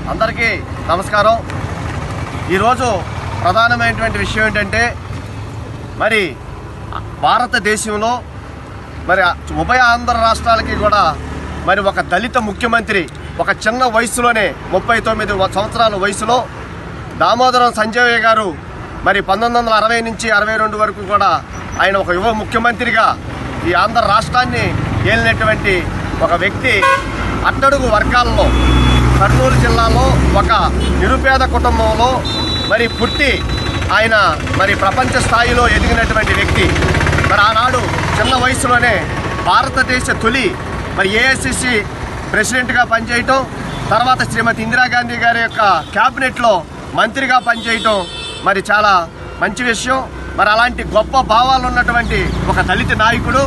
అందరికీ నమస్కారం ఈరోజు ప్రధానమైనటువంటి విషయం ఏంటంటే మరి భారతదేశంలో మరి ఉభయ ఆంధ్ర రాష్ట్రాలకి కూడా మరి ఒక దళిత ముఖ్యమంత్రి ఒక చిన్న వయసులోనే ముప్పై తొమ్మిది సంవత్సరాల వయసులో దామోదరం సంజయ్ గారు మరి పంతొమ్మిది వందల అరవై నుంచి అరవై రెండు వరకు కూడా ఆయన ఒక యువ ముఖ్యమంత్రిగా ఈ ఆంధ్ర రాష్ట్రాన్ని ఏలినటువంటి ఒక వ్యక్తి అట్టడుగు వర్గాల్లో కర్నూలు జిల్లాలో ఒక నిరుపేద కుటుంబంలో మరి పుట్టి ఆయన మరి ప్రపంచ స్థాయిలో ఎదిగినటువంటి వ్యక్తి మరి ఆనాడు చిన్న వయసులోనే భారతదేశ తొలి మరి ఏఐసిసి ప్రెసిడెంట్గా పనిచేయటం తర్వాత శ్రీమతి ఇందిరాగాంధీ గారి యొక్క క్యాబినెట్లో మంత్రిగా పనిచేయటం మరి చాలా మంచి విషయం మరి అలాంటి గొప్ప భావాలు ఉన్నటువంటి ఒక దళిత నాయకుడు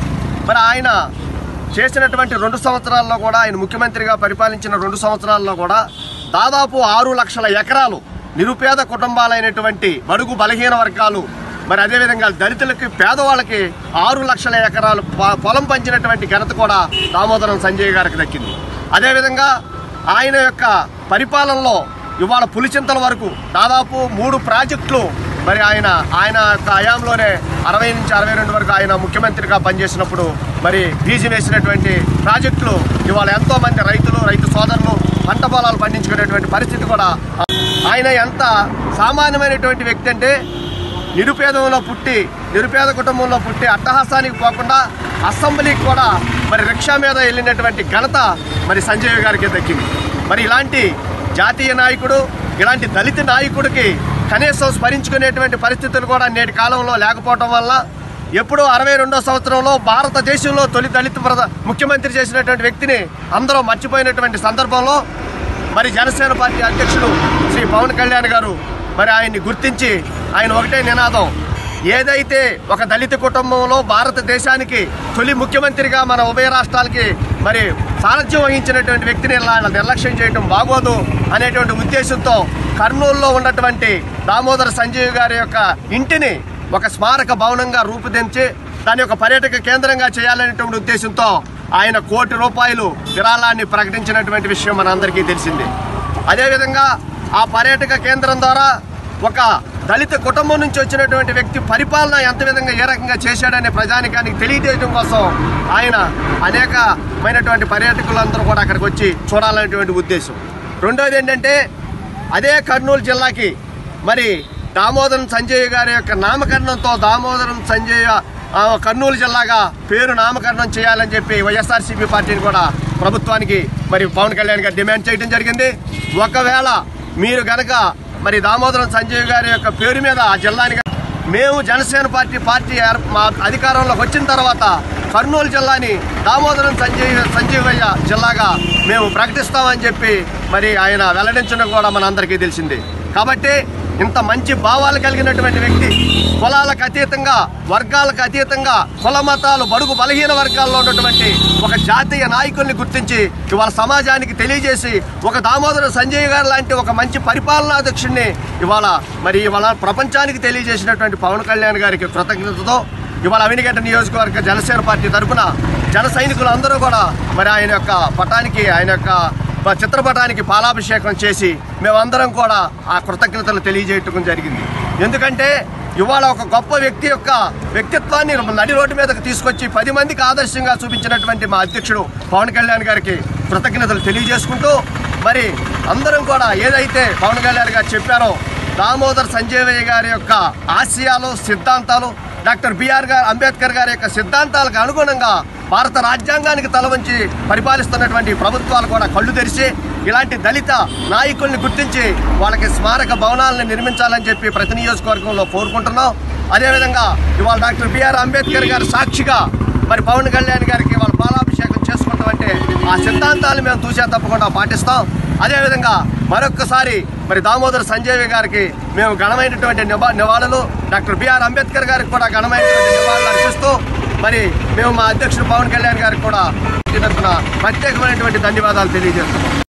మరి ఆయన చేసినటువంటి రెండు సంవత్సరాల్లో కూడా ఆయన ముఖ్యమంత్రిగా పరిపాలించిన రెండు సంవత్సరాల్లో కూడా దాదాపు ఆరు లక్షల ఎకరాలు నిరుపేద కుటుంబాలైనటువంటి బడుగు బలహీన వర్గాలు మరి అదేవిధంగా దళితులకి పేదవాళ్ళకి ఆరు లక్షల ఎకరాలు పొ- పొలం పంచినటువంటి ఘనత కూడా దామోదరం సంజయ్ గారికి దక్కింది అదేవిధంగా ఆయన యొక్క పరిపాలనలో ఇవాళ పులిచింతల వరకు దాదాపు మూడు ప్రాజెక్టులు మరి ఆయన ఆయన యొక్క హయాంలోనే అరవై నుంచి అరవై రెండు వరకు ఆయన ముఖ్యమంత్రిగా పనిచేసినప్పుడు మరి బీజీ వేసినటువంటి ప్రాజెక్టులు ఇవాళ ఎంతో మంది రైతులు రైతు సోదరులు పంట పొలాలు పండించుకునేటువంటి పరిస్థితి కూడా ఆయన ఎంత సామాన్యమైనటువంటి వ్యక్తి అంటే నిరుపేదంలో పుట్టి నిరుపేద కుటుంబంలో పుట్టి అట్టహాసానికి పోకుండా అసెంబ్లీకి కూడా మరి రిక్షా మీద వెళ్ళినటువంటి ఘనత మరి సంజయ్ గారికి దక్కింది మరి ఇలాంటి జాతీయ నాయకుడు ఇలాంటి దళిత నాయకుడికి కనీసం స్మరించుకునేటువంటి పరిస్థితులు కూడా నేటి కాలంలో లేకపోవటం వల్ల ఎప్పుడో అరవై రెండో సంవత్సరంలో భారతదేశంలో తొలి దళిత ప్రధ ముఖ్యమంత్రి చేసినటువంటి వ్యక్తిని అందరూ మర్చిపోయినటువంటి సందర్భంలో మరి జనసేన పార్టీ అధ్యక్షుడు శ్రీ పవన్ కళ్యాణ్ గారు మరి ఆయన్ని గుర్తించి ఆయన ఒకటే నినాదం ఏదైతే ఒక దళిత కుటుంబంలో భారతదేశానికి తొలి ముఖ్యమంత్రిగా మన ఉభయ రాష్ట్రాలకి మరి సారథ్యం వహించినటువంటి వ్యక్తిని ఇలా నిర్లక్ష్యం చేయడం బాగోదు అనేటువంటి ఉద్దేశంతో కర్నూలులో ఉన్నటువంటి దామోదర సంజీవ్ గారి యొక్క ఇంటిని ఒక స్మారక భవనంగా రూపుదించి దాని యొక్క పర్యాటక కేంద్రంగా చేయాలనేటువంటి ఉద్దేశంతో ఆయన కోటి రూపాయలు విరాళాన్ని ప్రకటించినటువంటి విషయం మనందరికీ తెలిసిందే అదేవిధంగా ఆ పర్యాటక కేంద్రం ద్వారా ఒక దళిత కుటుంబం నుంచి వచ్చినటువంటి వ్యక్తి పరిపాలన ఎంత విధంగా ఏ రకంగా చేశాడనే ప్రజానికానికి తెలియజేయడం కోసం ఆయన అనేకమైనటువంటి పర్యాటకులందరూ కూడా అక్కడికి వచ్చి చూడాలనేటువంటి ఉద్దేశం రెండోది ఏంటంటే అదే కర్నూలు జిల్లాకి మరి దామోదరం సంజయ్ గారి యొక్క నామకరణంతో దామోదరం సంజయ్ ఆ, కర్నూలు జిల్లాగా పేరు నామకరణం చేయాలని చెప్పి వైఎస్ఆర్సీపీ పార్టీని కూడా ప్రభుత్వానికి మరి పవన్ కళ్యాణ్ గారు డిమాండ్ చేయడం జరిగింది ఒకవేళ మీరు గనక మరి దామోదరం సంజయ్ గారి యొక్క పేరు మీద ఆ జిల్లాని గనక మేము జనసేన పార్టీ పార్టీ ఏర్- మా అధికారంలోకి వచ్చిన తర్వాత కర్నూలు జిల్లాని దామోదరం సంజయ్ సంజీవయ్య జిల్లాగా మేము ప్రకటిస్తామని చెప్పి మరి ఆయన వెల్లడించడం కూడా మనందరికీ తెలిసింది కాబట్టి ఇంత మంచి భావాలు కలిగినటువంటి వ్యక్తి కులాలకు అతీతంగా వర్గాలకు అతీతంగా కుల మతాలు బడుగు బలహీన వర్గాల్లో ఉన్నటువంటి ఒక జాతీయ నాయకుల్ని గుర్తించి ఇవాళ సమాజానికి తెలియజేసి ఒక దామోదర సంజయ్ గారు లాంటి ఒక మంచి పరిపాలనాధ్యక్షుడిని ఇవాళ మరి ఇవాళ ప్రపంచానికి తెలియజేసినటువంటి పవన్ కళ్యాణ్ గారికి కృతజ్ఞతతో ఇవాళ అవినిగడ్డ నియోజకవర్గ జనసేన పార్టీ తరఫున జన సైనికులు అందరూ కూడా మరి ఆయన యొక్క పటానికి ఆయన యొక్క ప- చిత్రపటానికి పాలాభిషేకం చేసి మేమందరం కూడా ఆ కృతజ్ఞతలు తెలియజేయటం జరిగింది ఎందుకంటే ఇవాళ ఒక గొప్ప వ్యక్తి యొక్క వ్యక్తిత్వాన్ని నడి రోడ్డు మీదకి తీసుకొచ్చి పది మందికి ఆదర్శంగా చూపించినటువంటి మా అధ్యక్షుడు పవన్ కళ్యాణ్ గారికి కృతజ్ఞతలు తెలియజేసుకుంటూ మరి అందరం కూడా ఏదైతే పవన్ కళ్యాణ్ గారు చెప్పారో దామోదర్ సంజయ్ గారి యొక్క ఆశయాలు సిద్ధాంతాలు డాక్టర్ బిఆర్ గారు అంబేద్కర్ గారి యొక్క సిద్ధాంతాలకు అనుగుణంగా భారత రాజ్యాంగానికి తలవంచి పరిపాలిస్తున్నటువంటి ప్రభుత్వాలు కూడా కళ్ళు తెరిచి ఇలాంటి దళిత నాయకుల్ని గుర్తించి వాళ్ళకి స్మారక భవనాలను నిర్మించాలని చెప్పి ప్రతి నియోజకవర్గంలో కోరుకుంటున్నాం అదేవిధంగా ఇవాళ డాక్టర్ బిఆర్ అంబేద్కర్ గారు సాక్షిగా మరి పవన్ కళ్యాణ్ గారికి వాళ్ళ పాలాభిషేకం చేసుకుంటామంటే ఆ సిద్ధాంతాలు మేము తూచా తప్పకుండా పాటిస్తాం అదేవిధంగా మరొక్కసారి మరి దామోదర్ సంజయ్ గారికి మేము ఘనమైనటువంటి నివా నివాళులు డాక్టర్ బిఆర్ అంబేద్కర్ గారికి కూడా ఘనమైనటువంటి నివాళులు అర్పిస్తూ మరి మేము మా అధ్యక్షుడు పవన్ కళ్యాణ్ గారికి కూడా ప్రత్యేకమైనటువంటి ధన్యవాదాలు తెలియజేస్తున్నాం